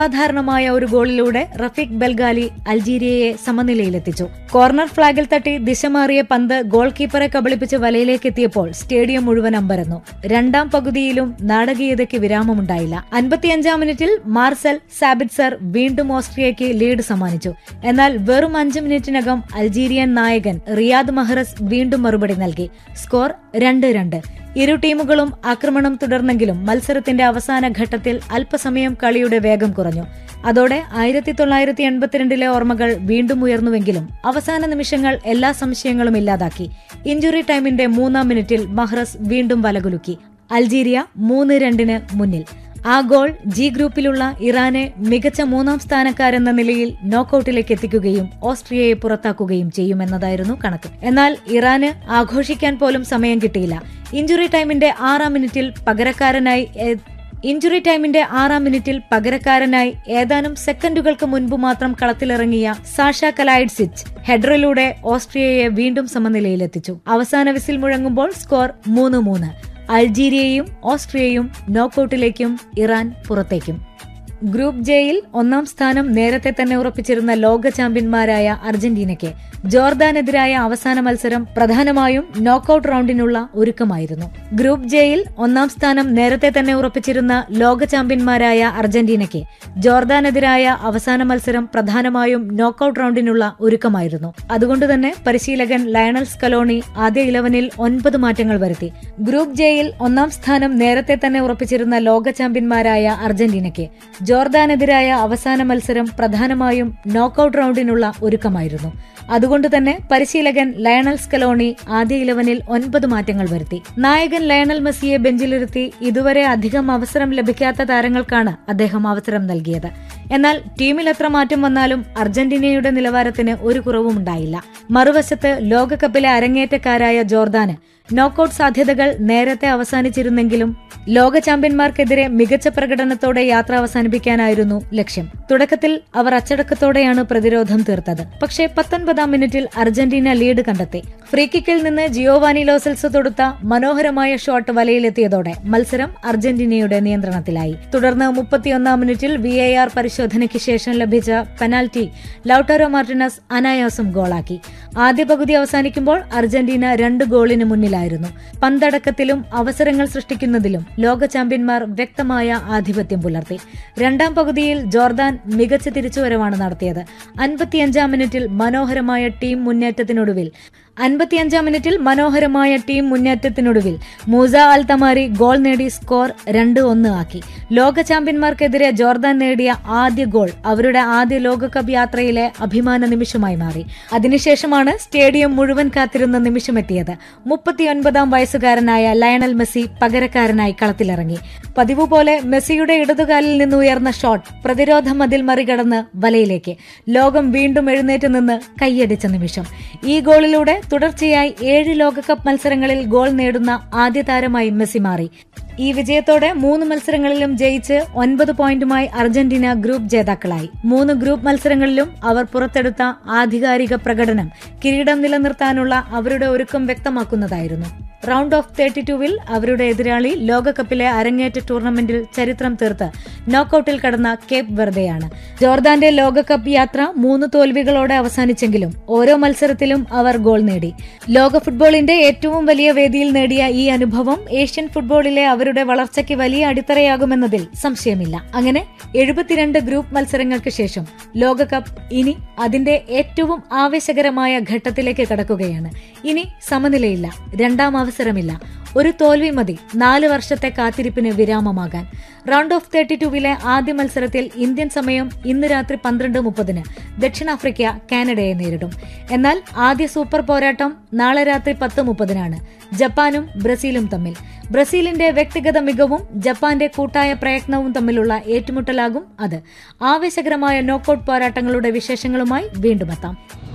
അസാധാരണമായ ഒരു ഗോളിലൂടെ റഫീഖ് ബൽഗാലി അൾജീരിയയെ സമനിലയിലെത്തിച്ചു കോർണർ ഫ്ളാഗിൽ തട്ടി ദിശ മാറിയ പന്ത് ഗോൾ കീപ്പറെ കബളിപ്പിച്ച് വലയിലേക്ക് എത്തിയപ്പോൾ സ്റ്റേഡിയം മുഴുവൻ അമ്പരന്നു രണ്ടാം പകുതിയിലും നാടകീയതയ്ക്ക് വിരാമമുണ്ടായില്ല അൻപത്തിയഞ്ചാം മിനിറ്റിൽ മാർസൽ സാബിറ്റ്സർ വീണ്ടും ഓസ്ട്രിയയ്ക്ക് ലീഡ് സമ്മാനിച്ചു എന്നാൽ വെറും അഞ്ച് മിനിറ്റിനകം അൾജീരിയൻ നായകൻ റിയാദ് മഹ്റസ് വീണ്ടും മറുപടി നൽകി സ്കോർ രണ്ട് രണ്ട് ഇരു ടീമുകളും ആക്രമണം തുടർന്നെങ്കിലും മത്സരത്തിന്റെ അവസാന ഘട്ടത്തിൽ അല്പസമയം കളിയുടെ വേഗം കുറഞ്ഞു അതോടെ ആയിരത്തി തൊള്ളായിരത്തി എൺപത്തിരണ്ടിലെ ഓർമ്മകൾ വീണ്ടും ഉയർന്നുവെങ്കിലും അവസാന നിമിഷങ്ങൾ എല്ലാ സംശയങ്ങളും ഇല്ലാതാക്കി ഇഞ്ചുറി ടൈമിന്റെ മൂന്നാം മിനിറ്റിൽ മഹ്റസ് വീണ്ടും വലകുലുക്കി അൾജീരിയ മൂന്ന് രണ്ടിന് മുന്നിൽ ആ ഗോൾ ജി ഗ്രൂപ്പിലുള്ള ഇറാനെ മികച്ച മൂന്നാം സ്ഥാനക്കാരെന്ന നിലയിൽ നോക്കൌട്ടിലേക്ക് എത്തിക്കുകയും ഓസ്ട്രിയയെ പുറത്താക്കുകയും ചെയ്യുമെന്നതായിരുന്നു കണക്ക് എന്നാൽ ഇറാന് ആഘോഷിക്കാൻ പോലും സമയം കിട്ടിയില്ല ഇഞ്ചുറി ടൈമിന്റെ ആറാം മിനിറ്റിൽ പകരക്കാരനായി എ- ഇഞ്ചുറി ടൈമിന്റെ ആറാം മിനിറ്റിൽ പകരക്കാരനായി ഏതാനും സെക്കൻഡുകൾക്ക് മുൻപ് മാത്രം കളത്തിലിറങ്ങിയ സാഷ കലായിഡ്സിച്ച് ഹെഡറിലൂടെ ഓസ്ട്രിയയെ വീണ്ടും സമനിലയിലെത്തിച്ചു അവസാന വിസിൽ മുഴങ്ങുമ്പോൾ സ്കോർ മൂന്ന് മൂന്ന് അൾജീരിയയും ഓസ്ട്രിയയും നോക്കൌട്ടിലേക്കും ഇറാൻ പുറത്തേക്കും ഗ്രൂപ്പ് ജെയിൽ ഒന്നാം സ്ഥാനം നേരത്തെ തന്നെ ഉറപ്പിച്ചിരുന്ന ലോക ചാമ്പ്യന്മാരായ അർജന്റീനയ്ക്ക് ജോർദാനെതിരായ അവസാന മത്സരം പ്രധാനമായും നോക്കൌട്ട് റൗണ്ടിനുള്ള ഒരുക്കമായിരുന്നു ഗ്രൂപ്പ് ജെയിൽ ഒന്നാം സ്ഥാനം നേരത്തെ തന്നെ ഉറപ്പിച്ചിരുന്ന ലോക ചാമ്പ്യന്മാരായ അർജന്റീനയ്ക്ക് ജോർദാനെതിരായ അവസാന മത്സരം പ്രധാനമായും നോക്കൌട്ട് റൗണ്ടിനുള്ള ഒരുക്കമായിരുന്നു അതുകൊണ്ട് തന്നെ പരിശീലകൻ ലയണൽ സ്കലോണി ആദ്യ ഇലവനിൽ ഒൻപത് മാറ്റങ്ങൾ വരുത്തി ഗ്രൂപ്പ് ജെയിൽ ഒന്നാം സ്ഥാനം നേരത്തെ തന്നെ ഉറപ്പിച്ചിരുന്ന ലോക ചാമ്പ്യന്മാരായ അർജന്റീനയ്ക്ക് ജോർദാനെതിരായ അവസാന മത്സരം പ്രധാനമായും നോക്കൌട്ട് റൗണ്ടിനുള്ള ഒരുക്കമായിരുന്നു അതുകൊണ്ട് തന്നെ പരിശീലകൻ ലയണൽ സ്കലോണി ആദ്യ ഇലവനിൽ ഒൻപത് മാറ്റങ്ങൾ വരുത്തി നായകൻ ലയണൽ മെസ്സിയെ ബെഞ്ചിലിരുത്തി ഇതുവരെ അധികം അവസരം ലഭിക്കാത്ത താരങ്ങൾക്കാണ് അദ്ദേഹം അവസരം നൽകിയത് എന്നാൽ ടീമിൽ എത്ര മാറ്റം വന്നാലും അർജന്റീനയുടെ നിലവാരത്തിന് ഒരു കുറവും ഉണ്ടായില്ല മറുവശത്ത് ലോകകപ്പിലെ അരങ്ങേറ്റക്കാരായ ജോർദാന് നോക്കൌട്ട് സാധ്യതകൾ നേരത്തെ അവസാനിച്ചിരുന്നെങ്കിലും ലോക ചാമ്പ്യന്മാർക്കെതിരെ മികച്ച പ്രകടനത്തോടെ യാത്ര അവസാനിപ്പിക്കാനായിരുന്നു ലക്ഷ്യം തുടക്കത്തിൽ അവർ അച്ചടക്കത്തോടെയാണ് പ്രതിരോധം തീർത്തത് പക്ഷേ പത്തൊൻപതാം മിനിറ്റിൽ അർജന്റീന ലീഡ് കണ്ടെത്തി ഫ്രീക്കിക്കിൽ നിന്ന് ജിയോവാനി ലോസൽസ് തൊടുത്ത മനോഹരമായ ഷോട്ട് വലയിലെത്തിയതോടെ മത്സരം അർജന്റീനയുടെ നിയന്ത്രണത്തിലായി തുടർന്ന് മുപ്പത്തിയൊന്നാം മിനിറ്റിൽ വി എ ആർ പരിശോധനയ്ക്ക് ശേഷം ലഭിച്ച പെനാൽറ്റി ലൌട്ടാരോ മാർട്ടിനസ് അനായാസം ഗോളാക്കി ആദ്യ പകുതി അവസാനിക്കുമ്പോൾ അർജന്റീന രണ്ട് ഗോളിന് മുന്നിലായിരുന്നു പന്തടക്കത്തിലും അവസരങ്ങൾ സൃഷ്ടിക്കുന്നതിലും ലോക ചാമ്പ്യന്മാർ വ്യക്തമായ ആധിപത്യം പുലർത്തി രണ്ടാം പകുതിയിൽ ജോർദാൻ മികച്ച തിരിച്ചുവരവാണ് നടത്തിയത് അൻപത്തിയഞ്ചാം മിനിറ്റിൽ മനോഹരമായ ടീം മുന്നേറ്റത്തിനൊടുവിൽ അൻപത്തിയഞ്ചാം മിനിറ്റിൽ മനോഹരമായ ടീം മുന്നേറ്റത്തിനൊടുവിൽ മൂസ അൽ തമാരി ഗോൾ നേടി സ്കോർ രണ്ട് ഒന്ന് ആക്കി ലോക ചാമ്പ്യന്മാർക്കെതിരെ ജോർദാൻ നേടിയ ആദ്യ ഗോൾ അവരുടെ ആദ്യ ലോകകപ്പ് യാത്രയിലെ അഭിമാന നിമിഷമായി മാറി അതിനുശേഷമാണ് സ്റ്റേഡിയം മുഴുവൻ കാത്തിരുന്ന നിമിഷമെത്തിയത് മുപ്പത്തിയൊൻപതാം വയസ്സുകാരനായ ലയണൽ മെസ്സി പകരക്കാരനായി കളത്തിലിറങ്ങി പതിവ് പോലെ മെസ്സിയുടെ ഇടതുകാലിൽ നിന്ന് ഉയർന്ന ഷോട്ട് പ്രതിരോധ മതിൽ മറികടന്ന് വലയിലേക്ക് ലോകം വീണ്ടും എഴുന്നേറ്റ് നിന്ന് കൈയടിച്ച നിമിഷം ഈ ഗോളിലൂടെ തുടർച്ചയായി ഏഴ് ലോകകപ്പ് മത്സരങ്ങളിൽ ഗോൾ നേടുന്ന ആദ്യ താരമായി മെസ്സി മാറി ഈ വിജയത്തോടെ മൂന്ന് മത്സരങ്ങളിലും ജയിച്ച് ഒൻപത് പോയിന്റുമായി അർജന്റീന ഗ്രൂപ്പ് ജേതാക്കളായി മൂന്ന് ഗ്രൂപ്പ് മത്സരങ്ങളിലും അവർ പുറത്തെടുത്ത ആധികാരിക പ്രകടനം കിരീടം നിലനിർത്താനുള്ള അവരുടെ ഒരുക്കം വ്യക്തമാക്കുന്നതായിരുന്നു റൗണ്ട് ഓഫ് തേർട്ടി ടൂവിൽ അവരുടെ എതിരാളി ലോകകപ്പിലെ അരങ്ങേറ്റ ടൂർണമെന്റിൽ ചരിത്രം തീർത്ത് നോക്കൌട്ടിൽ കടന്ന കേപ്പ് വെർദെയാണ് ജോർദാന്റെ ലോകകപ്പ് യാത്ര മൂന്ന് തോൽവികളോടെ അവസാനിച്ചെങ്കിലും ഓരോ മത്സരത്തിലും അവർ ഗോൾ നേടി ലോക ഫുട്ബോളിന്റെ ഏറ്റവും വലിയ വേദിയിൽ നേടിയ ഈ അനുഭവം ഏഷ്യൻ ഫുട്ബോളിലെ അവരുടെ വളർച്ചയ്ക്ക് വലിയ അടിത്തറയാകുമെന്നതിൽ സംശയമില്ല അങ്ങനെ എഴുപത്തിരണ്ട് ഗ്രൂപ്പ് മത്സരങ്ങൾക്ക് ശേഷം ലോകകപ്പ് ഇനി അതിന്റെ ഏറ്റവും ആവേശകരമായ ഘട്ടത്തിലേക്ക് കടക്കുകയാണ് ഇനി സമനിലയില്ല രണ്ടാം അവസരമില്ല ഒരു തോൽവി മതി നാല് വർഷത്തെ കാത്തിരിപ്പിന് വിരാമമാകാൻ റൗണ്ട് ഓഫ് തേർട്ടി ടൂവിലെ ആദ്യ മത്സരത്തിൽ ഇന്ത്യൻ സമയം ഇന്ന് രാത്രി പന്ത്രണ്ട് മുപ്പതിന് ദക്ഷിണാഫ്രിക്ക കാനഡയെ നേരിടും എന്നാൽ ആദ്യ സൂപ്പർ പോരാട്ടം നാളെ രാത്രി പത്ത് മുപ്പതിനാണ് ജപ്പാനും ബ്രസീലും തമ്മിൽ ബ്രസീലിന്റെ വ്യക്തിഗത മികവും ജപ്പാന്റെ കൂട്ടായ പ്രയത്നവും തമ്മിലുള്ള ഏറ്റുമുട്ടലാകും അത് ആവേശകരമായ നോക്കൌട്ട് പോരാട്ടങ്ങളുടെ വിശേഷങ്ങളുമായി വീണ്ടും എത്താം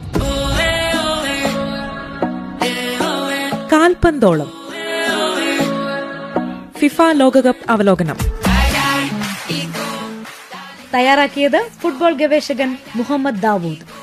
കാൽപന്തോളം ഫിഫ ലോകകപ്പ് അവലോകനം തയ്യാറാക്കിയത് ഫുട്ബോൾ ഗവേഷകൻ മുഹമ്മദ് ദാവൂദ്